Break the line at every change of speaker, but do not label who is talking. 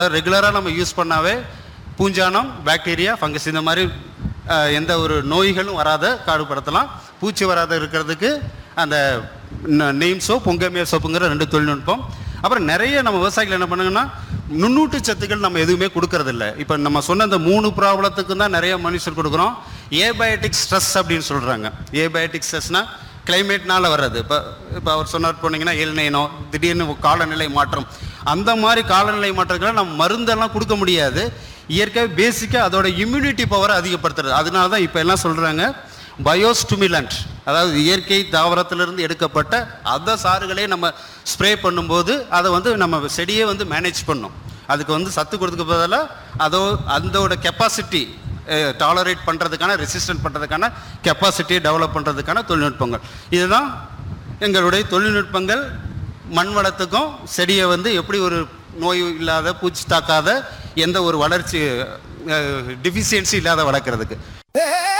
ரெகுலராக நம்ம யூஸ் பண்ணாவே பூஞ்சானம் பாக்டீரியா ஃபங்கஸ் இந்த மாதிரி அஹ், எந்த ஒரு நோய்களும் வராத காடுபடுத்தலாம் பூச்சி வராத இருக்கிறதுக்கு அந்த நெய்ம் சோப் பொங்கமிய சோப்புங்கிற ரெண்டு தொழில்நுட்பம் அப்புறம் நிறைய நம்ம விவசாயிகள் என்ன பண்ணுங்கன்னா நுண்ணூட்டு சத்துக்கள் நம்ம எதுவுமே கொடுக்கறதில்ல இப்போ நம்ம சொன்ன இந்த மூணு ப்ராப்ளத்துக்கு தான் நிறைய மனுஷர் கொடுக்குறோம் ஏபயோட்டிக் ஸ்ட்ரெஸ் அப்படின்னு சொல்கிறாங்க ஏபயோட்டிக் ஸ்ட்ரெஸ்னால் கிளைமேட்னால வர்றது இப்போ இப்போ அவர் சொன்னார் போனீங்கன்னா எல்நைனோ திடீர்னு காலநிலை மாற்றம் அந்த மாதிரி காலநிலை மாற்றங்களை நம்ம மருந்தெல்லாம் கொடுக்க முடியாது இயற்கை பேசிக்காக அதோட இம்யூனிட்டி பவரை அதிகப்படுத்துறது அதனால தான் இப்போ எல்லாம் சொல்கிறாங்க பயோஸ்டிமுலண்ட் அதாவது இயற்கை தாவரத்திலிருந்து எடுக்கப்பட்ட அந்த சாறுகளே நம்ம ஸ்ப்ரே பண்ணும்போது அதை வந்து நம்ம செடியை வந்து மேனேஜ் பண்ணும் அதுக்கு வந்து சத்து கொடுத்துக்க பதிலாக அதோ அதோட கெப்பாசிட்டி டாலரேட் பண்ணுறதுக்கான ரெசிஸ்டன்ட் பண்ணுறதுக்கான கெப்பாசிட்டியை டெவலப் பண்ணுறதுக்கான தொழில்நுட்பங்கள் இதுதான் எங்களுடைய தொழில்நுட்பங்கள் மண் வளத்துக்கும் செடியை வந்து எப்படி ஒரு நோய் இல்லாத பூச்சி தாக்காத எந்த ஒரு வளர்ச்சி டிஃபிஷியன்சி இல்லாத வளர்க்குறதுக்கு